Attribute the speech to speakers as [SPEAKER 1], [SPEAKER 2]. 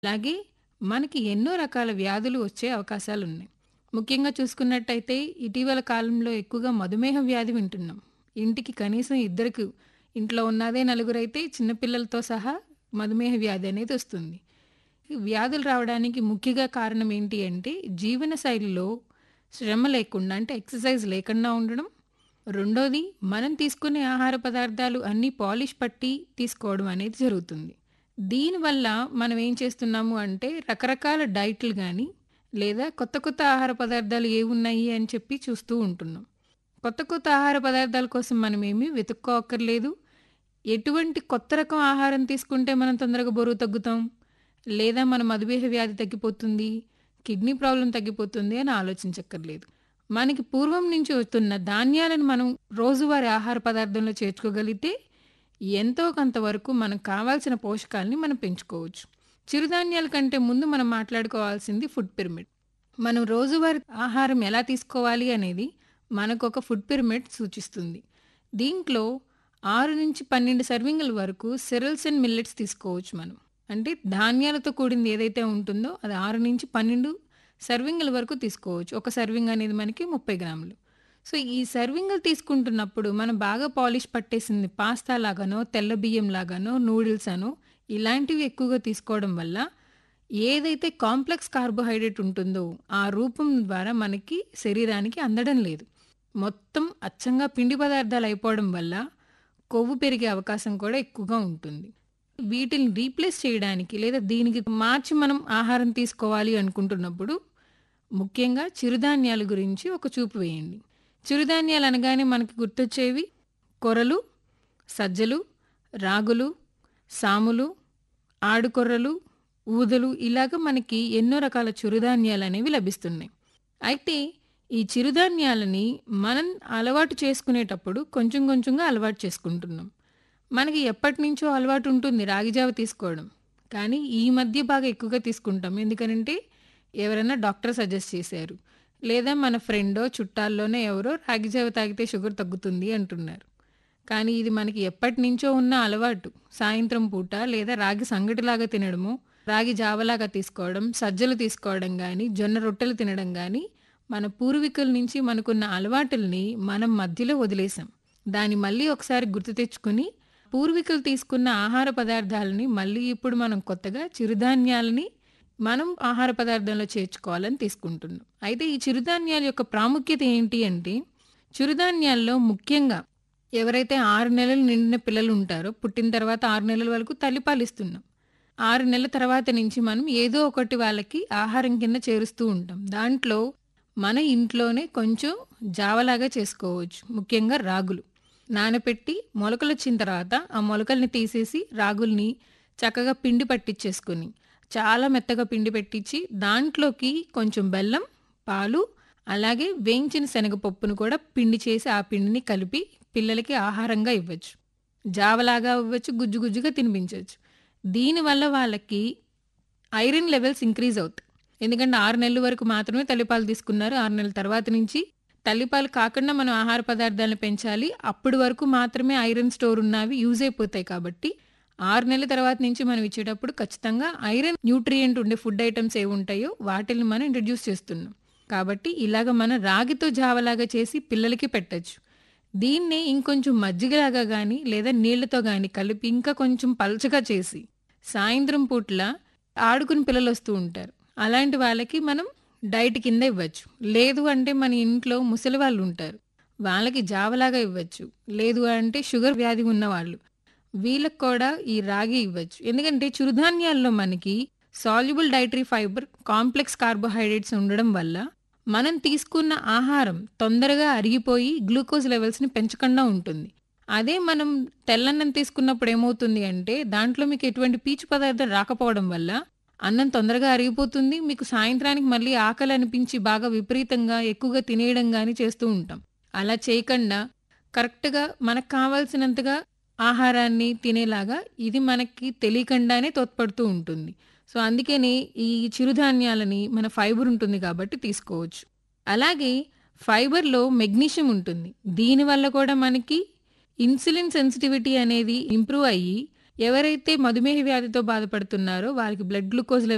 [SPEAKER 1] అలాగే మనకి ఎన్నో రకాల వ్యాధులు వచ్చే అవకాశాలున్నాయి. ముఖ్యంగా చూసుకున్నట్టయితే ఇటీవల కాలంలో ఎక్కువగా మధుమేహ వ్యాధి వింటున్నాం. ఇంటికి కనీసం ఇద్దరికి ఇంట్లో ఉన్నదే నలుగురైతే చిన్న పిల్లలతో సహా మధుమేహ వ్యాధి అనేది వస్తుంది. ఈ వ్యాధులు రావడానికి ముఖ్యంగా కారణం ఏంటి అంటే జీవనశైలిలో శ్రమ లేకుండా అంటే ఎక్సర్సైజ్ లేకుండా ఉండడం. రెండోది మనం తీసుకునే ఆహార పదార్థాలు అన్నీ పాలిష్ పట్టి తీసుకోవడం అనేది జరుగుతుంది. దీనివల్ల మనం ఏం చేస్తున్నాము అంటే రకరకాల డైట్‌లు గానీ, లేదా కొత్త కొత్త ఆహార పదార్థాలు ఏవున్నాయి అని చెప్పి చూస్తూ ఉంటున్నాం. కొత్త కొత్త ఆహార పదార్థాల కోసం మనమేమి వెతుక్కోక్కర్లేదు. ఎటువంటి కొత్త రకం ఆహారం తీసుకుంటే మనం తొందరగా బరువు తగ్గుతాం, లేదా మన మధుమేహ వ్యాధి తగ్గిపోతుంది, కిడ్నీ ప్రాబ్లమ్ తగ్గిపోతుంది అని ఆలోచించక్కర్లేదు. మనకి పూర్వం నుంచి వస్తున్న ధాన్యాలను మనం రోజువారీ ఆహార పదార్థంలో చేర్చుకోగలిగితే ఎంతో కొంత వరకు మనకు కావాల్సిన పోషకాల్ని మనం పెంచుకోవచ్చు. చిరుధాన్యాల కంటే ముందు మనం మాట్లాడుకోవాల్సింది ఫుడ్ పిరమిడ్. మనం రోజువారీ ఆహారం ఎలా తీసుకోవాలి అనేది మనకొక ఫుడ్ పిరమిడ్ సూచిస్తుంది. దీంట్లో 6-12 సర్వింగుల వరకు సెరల్స్ అండ్ మిల్లెట్స్ తీసుకోవచ్చు మనం. అంటే ధాన్యాలతో కూడింది ఏదైతే ఉంటుందో అది 6-12 సర్వింగుల వరకు తీసుకోవచ్చు. ఒక సర్వింగ్ అనేది మనకి 30 గ్రాములు. సో, ఈ సర్వింగులు తీసుకుంటున్నప్పుడు మనం బాగా పాలిష్ పట్టేసింది పాస్తా లాగానో, తెల్ల బియ్యం లాగానో, నూడిల్స్ అనో ఇలాంటివి ఎక్కువగా తీసుకోవడం వల్ల ఏదైతే కాంప్లెక్స్ కార్బోహైడ్రేట్ ఉంటుందో ఆ రూపం ద్వారా మనకి శరీరానికి అందడం లేదు. మొత్తం అచ్చంగా పిండి పదార్థాలు అయిపోవడం వల్ల కొవ్వు పెరిగే అవకాశం కూడా ఎక్కువగా ఉంటుంది. వీటిని రీప్లేస్ చేయడానికి లేదా దీనికి మార్చి మనం ఆహారం తీసుకోవాలి అనుకుంటున్నప్పుడు ముఖ్యంగా చిరుధాన్యాల గురించి ఒక చూపు వేయండి. చిరుధాన్యాలు అనగానే మనకి గుర్తొచ్చేవి కొర్రలు, సజ్జలు, రాగులు, సాములు, ఆడుకొర్రలు, ఊదలు ఇలాగ మనకి ఎన్నో రకాల చిరుధాన్యాలనేవి లభిస్తున్నాయి. అయితే ఈ చిరుధాన్యాలని మనం అలవాటు చేసుకునేటప్పుడు కొంచెం కొంచెంగా అలవాటు చేసుకుంటున్నాం. మనకి ఎప్పటినుంచో అలవాటు ఉంటుంది రాగి జావ తీసుకోవడం. కానీ ఈ మధ్య బాగా ఎక్కువగా తీసుకుంటాం. ఎందుకనంటే ఎవరైనా డాక్టర్ సజెస్ట్ చేశారు. లేదా మన ఫ్రెండో, చుట్టాల్లోనే ఎవరో రాగి జావ తాగితే షుగర్ తగ్గుతుంది అంటున్నారు. కానీ ఇది మనకి ఎప్పటినుంచో ఉన్న అలవాటు. సాయంత్రం పూట లేదా రాగి సంగటిలాగా తినడము, రాగి జావలాగా తీసుకోవడం, సజ్జలు తీసుకోవడం గానీ, జొన్న రొట్టెలు తినడం గానీ మన పూర్వీకుల నుంచి మనకున్న అలవాటుల్ని మనం మధ్యలో వదిలేసాం. దాన్ని మళ్ళీ ఒకసారి గుర్తు తెచ్చుకొని పూర్వీకులు తీసుకున్న ఆహార పదార్థాలని మళ్ళీ ఇప్పుడు మనం కొత్తగా చిరుధాన్యాలని మనం ఆహార పదార్థంలో చేర్చుకోవాలని తీసుకుంటున్నాం. అయితే ఈ చిరుధాన్యాల యొక్క ప్రాముఖ్యత ఏంటి అంటే చిరుధాన్యాల్లో ముఖ్యంగా ఎవరైతే 6 నెలలు నిండిన పిల్లలు ఉంటారో పుట్టిన తర్వాత 6 నెలల వరకు తల్లిపాలు ఇస్తున్నాం. 6 నెలల తర్వాత నుంచి మనం ఏదో ఒకటి వాళ్ళకి ఆహారం కింద చేరుస్తూ ఉంటాం. దాంట్లో మన ఇంట్లోనే కొంచెం జావలాగా చేసుకోవచ్చు. ముఖ్యంగా రాగులు. నానపెట్టి మొలకలొచ్చిన తర్వాత ఆ మొలకల్ని తీసేసి రాగుల్ని చక్కగా పిండి పట్టిచ్చేసుకొని చాలా మెత్తగా పిండి పెట్టిచ్చి దాంట్లోకి కొంచెం బెల్లం, పాలు అలాగే వేయించిన శనగపప్పును కూడా పిండి చేసి ఆ పిండిని కలిపి పిల్లలకి ఆహారంగా ఇవ్వచ్చు. జావలాగా ఇవ్వచ్చు, గుజ్జు గుజ్జుగా తినిపించొచ్చు. దీనివల్ల వాళ్ళకి ఐరన్ లెవెల్స్ ఇంక్రీజ్ అవుతాయి. ఎందుకంటే 6 నెలల వరకు మాత్రమే తల్లిపాలు తీసుకున్నారు. 6 నెలల తర్వాత నుంచి తల్లిపాలు కాకుండా మనం ఆహార పదార్థాలను పెంచాలి. అప్పటి వరకు మాత్రమే ఐరన్ స్టోర్ ఉన్నవి యూజ్ అయిపోతాయి కాబట్టి 6 నెలల తర్వాత నుంచి మనం ఇచ్చేటప్పుడు ఖచ్చితంగా ఐరన్ న్యూట్రియంట్ ఉండే ఫుడ్ ఐటెమ్స్ ఏవుంటాయో వాటిల్ని మనం ఇంట్రడ్యూస్ చేస్తున్నాం. కాబట్టి ఇలాగ మనం రాగితో జావలాగా చేసి పిల్లలకి పెట్టొచ్చు. దీన్నే ఇంకొంచెం మజ్జిగలాగా గానీ లేదా నీళ్లతో గానీ కలిపి ఇంకా కొంచెం పల్చగా చేసి సాయంత్రం పూట్ల ఆడుకుని పిల్లలొస్తూ ఉంటారు. అలాంటి వాళ్ళకి మనం డైట్ కింద ఇవ్వచ్చు. లేదు అంటే మన ఇంట్లో ముసలివాళ్ళు ఉంటారు. వాళ్ళకి జావలాగా ఇవ్వచ్చు. లేదు అంటే షుగర్ వ్యాధి ఉన్నవాళ్ళు. వీళ్ళకి కూడా ఈ రాగి ఇవ్వచ్చు. ఎందుకంటే చిరుధాన్యాల్లో మనకి soluble dietary fibre, complex carbohydrates ఉండడం వల్ల మనం తీసుకున్న ఆహారం తొందరగా అరిగిపోయి గ్లూకోజ్ లెవెల్స్‌ని పెంచకుండా ఉంటుంది. అదే మనం తెల్లన్నం తీసుకున్నప్పుడు ఏమవుతుంది అంటే దాంట్లో మీకు ఎటువంటి పీచు పదార్థం రాకపోవడం వల్ల అన్నం తొందరగా అరిగిపోతుంది. మీకు సాయంత్రానికి మళ్ళీ ఆకలి అనిపించి బాగా విపరీతంగా ఎక్కువగా తినేయడం గానీ చేస్తూ ఉంటాం. అలా చేయకుండా కరెక్ట్‌గా మనకు కావాల్సినంతగా ఆహారాన్ని తినేలాగా ఇది మనకి తెలియకుండానే తోడ్పడుతూ ఉంటుంది. సో, అందుకనే ఈ చిరుధాన్యాలని మన ఫైబర్ ఉంటుంది కాబట్టి తీసుకోవచ్చు. అలాగే ఫైబర్‌లో మెగ్నీషియం ఉంటుంది. దీనివల్ల కూడా మనకి ఇన్సులిన్ సెన్సిటివిటీ అనేది ఇంప్రూవ్ అయ్యి ఎవరైతే మధుమేహ వ్యాధితో బాధపడుతున్నారో వారికి బ్లడ్ గ్లూకోజ్ లెవెల్